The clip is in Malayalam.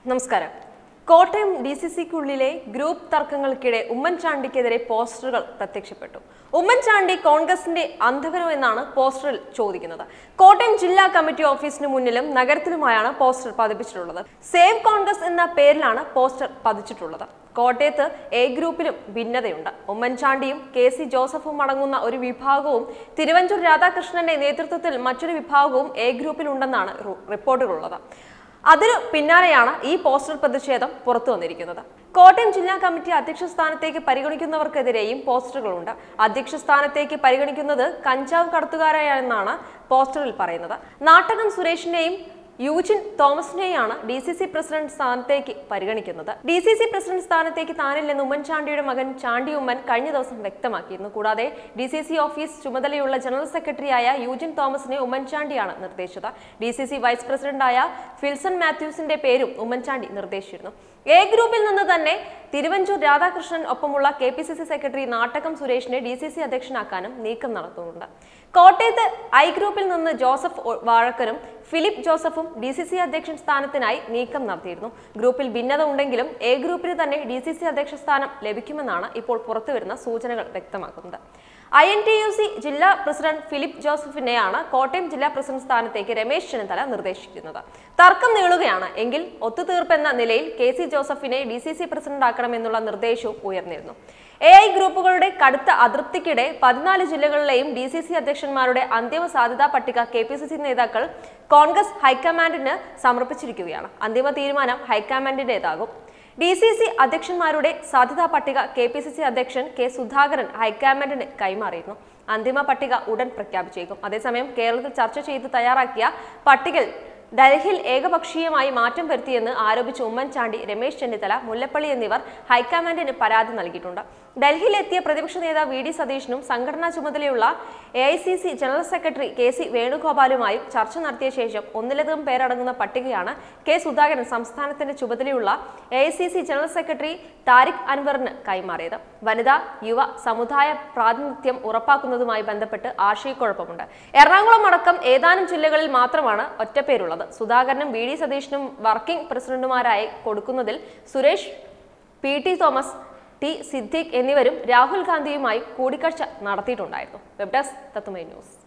നമസ്കാരം കോട്ടയം ഡി സി സിക്കുള്ളിലെ ഗ്രൂപ്പ് തർക്കങ്ങൾക്കിടെ ഉമ്മൻചാണ്ടിക്കെതിരെ പോസ്റ്ററുകൾ പ്രത്യക്ഷപ്പെട്ടു ഉമ്മൻചാണ്ടി കോൺഗ്രസിന്റെ അന്ധകരോ എന്നാണ് പോസ്റ്ററിൽ ചോദിക്കുന്നത് കോട്ടയം ജില്ലാ കമ്മിറ്റി ഓഫീസിന് മുന്നിലും നഗരത്തിലുമായാണ് പോസ്റ്റർ പതിപ്പിച്ചിട്ടുള്ളത് സേവ് കോൺഗ്രസ് എന്ന പേരിലാണ് പോസ്റ്റർ പതിച്ചിട്ടുള്ളത് കോട്ടയത്ത് എ ഗ്രൂപ്പിലും ഭിന്നതയുണ്ട് ഉമ്മൻചാണ്ടിയും കെ സി ജോസഫും അടങ്ങുന്ന ഒരു വിഭാഗവും തിരുവഞ്ചൂർ രാധാകൃഷ്ണന്റെ നേതൃത്വത്തിൽ മറ്റൊരു വിഭാഗവും എ ഗ്രൂപ്പിലുണ്ടെന്നാണ് റു- റിപ്പോർട്ടുകളുള്ളത് അതിനു പിന്നാലെയാണ് ഈ പോസ്റ്റർ പ്രതിഷേധം പുറത്തു വന്നിരിക്കുന്നത് കോട്ടയം ജില്ലാ കമ്മിറ്റി അധ്യക്ഷ സ്ഥാനത്തേക്ക് പരിഗണിക്കുന്നവർക്കെതിരെയും പോസ്റ്ററുകളുണ്ട് അധ്യക്ഷ സ്ഥാനത്തേക്ക് പരിഗണിക്കുന്നത് കഞ്ചാവ് കടത്തുകാരായെന്നാണ് പോസ്റ്ററിൽ പറയുന്നത് നാട്ടകം സുരേഷിനെയും യൂജിൻ തോമസിനെയാണ് ഡി സി സി പ്രസിഡന്റ് സ്ഥാനത്തേക്ക് പരിഗണിക്കുന്നത് ഡി സി സി പ്രസിഡന്റ് സ്ഥാനത്തേക്ക് താനില്ലെന്ന് ഉമ്മൻചാണ്ടിയുടെ മകൻ ചാണ്ടി ഉമ്മൻ കഴിഞ്ഞ ദിവസം വ്യക്തമാക്കിയിരുന്നു കൂടാതെ ഡി സി സി ഓഫീസ് ചുമതലയുള്ള ജനറൽ സെക്രട്ടറിയായ യൂജിൻ തോമസിനെ ഉമ്മൻചാണ്ടിയാണ് നിർദ്ദേശിച്ചത് ഡി സി സി വൈസ് പ്രസിഡന്റായ ഫിൽസൺ മാത്യൂസിന്റെ പേരും ഉമ്മൻചാണ്ടി നിർദ്ദേശിച്ചിരുന്നു എ ഗ്രൂപ്പിൽ നിന്ന് തന്നെ തിരുവഞ്ചൂർ രാധാകൃഷ്ണൻ ഒപ്പമുള്ള K P C C secretary Nattakam സുരേഷിനെ ഡി സി സി അധ്യക്ഷനാക്കാനും നീക്കം നടത്തുന്നുണ്ട് കോട്ടയത്ത് ഐ ഗ്രൂപ്പിൽ നിന്ന് ജോസഫ് ഒ- വാഴക്കനും ഫിലിപ്പ് ജോസഫും ഡി സി സി അധ്യക്ഷൻ സ്ഥാനത്തിനായി നീക്കം നടത്തിയിരുന്നു ഗ്രൂപ്പിൽ ഭിന്നത ഉണ്ടെങ്കിലും എ ഗ്രൂപ്പിന് തന്നെ ഡി സി സി അധ്യക്ഷ സ്ഥാനം ലഭിക്കുമെന്നാണ് ഇപ്പോൾ പുറത്തുവരുന്ന സൂചനകൾ വ്യക്തമാക്കുന്നത് I N T U C ജില്ലാ പ്രസിഡന്റ് ഫിലിപ്പ് ജോസഫിനെയാണ് കോട്ടയം ജില്ലാ പ്രസിഡന്റ് സ്ഥാനത്തേക്ക് രമേശ് ചെന്നിത്തല നിർദ്ദേശിക്കുന്നത് തർക്കം നീളുകയാണ് എങ്കിൽ ഒത്തുതീർപ്പെന്ന നിലയിൽ കെ സി ജോസഫിനെ ഡി സി സി പ്രസിഡന്റ് ആക്കണമെന്നുള്ള നിർദ്ദേശവും ഉയർന്നിരുന്നു എ ഐ ഗ്രൂപ്പുകളുടെ കടുത്ത അതൃപ്തിക്കിടെ പതിനാല് ജില്ലകളിലെയും ഡി സി സി അധ്യക്ഷന്മാരുടെ അന്തിമ സാധ്യതാ പട്ടിക കെ പി സി സി നേതാക്കൾ കോൺഗ്രസ് ഹൈക്കമാൻഡിന് സമർപ്പിച്ചിരിക്കുകയാണ് അന്തിമ തീരുമാനം ഹൈക്കമാൻഡിന്റേതാകും ഡി സി സി അധ്യക്ഷന്മാരുടെ സാധ്യതാ പട്ടിക കെ പി സി സി അധ്യക്ഷൻ കെ സുധാകരൻ ഹൈക്കമാൻഡിന് കൈമാറിയിരുന്നു അന്തിമ പട്ടിക ഉടൻ പ്രഖ്യാപിച്ചേക്കും അതേസമയം കേരളത്തിൽ ചർച്ച ചെയ്ത് തയ്യാറാക്കിയ പട്ടികയിൽ ഡൽഹിയിൽ ഏകപക്ഷീയമായി മാറ്റം വരുത്തിയെന്ന് ആരോപിച്ച ഉമ്മൻചാണ്ടി രമേശ് ചെന്നിത്തല മുല്ലപ്പള്ളി എന്നിവർ ഹൈക്കമാൻഡിന് പരാതി നൽകിയിട്ടുണ്ട് ഡൽഹിയിലെത്തിയ പ്രതിപക്ഷ നേതാവ് വി ഡി സതീഷിനും സംഘടനാ ചുമതലയുള്ള A I C C general secretary K C വേണുഗോപാലുമായും ചർച്ച നടത്തിയ ശേഷം ഒന്നിലധികം പേരടങ്ങുന്ന പട്ടികയാണ് കെ സുധാകരൻ സംസ്ഥാനത്തിന്റെ ചുമതലയുള്ള A I C C general secretary Tariq അൻവറിന് കൈമാറിയത് വനിതാ യുവ സമുദായ പ്രാതിനിധ്യം ഉറപ്പാക്കുന്നതുമായി ബന്ധപ്പെട്ട് ആശയക്കുഴപ്പമുണ്ട് എറണാകുളം അടക്കം ഏതാനും ജില്ലകളിൽ മാത്രമാണ് ഒറ്റപ്പേരുള്ളത് സുധാകരനും വി ഡി സതീഷിനും വർക്കിംഗ് പ്രസിഡന്റുമാരായി കൊടുക്കുന്നതിൽ Suresh P T Thomas T Siddique എന്നിവരും രാഹുൽ ഗാന്ധിയുമായി കൂടിക്കാഴ്ച നടത്തിയിട്ടുണ്ടായിരുന്നു വെബ് ഡെസ്ക് തത്തുമൈ ന്യൂസ്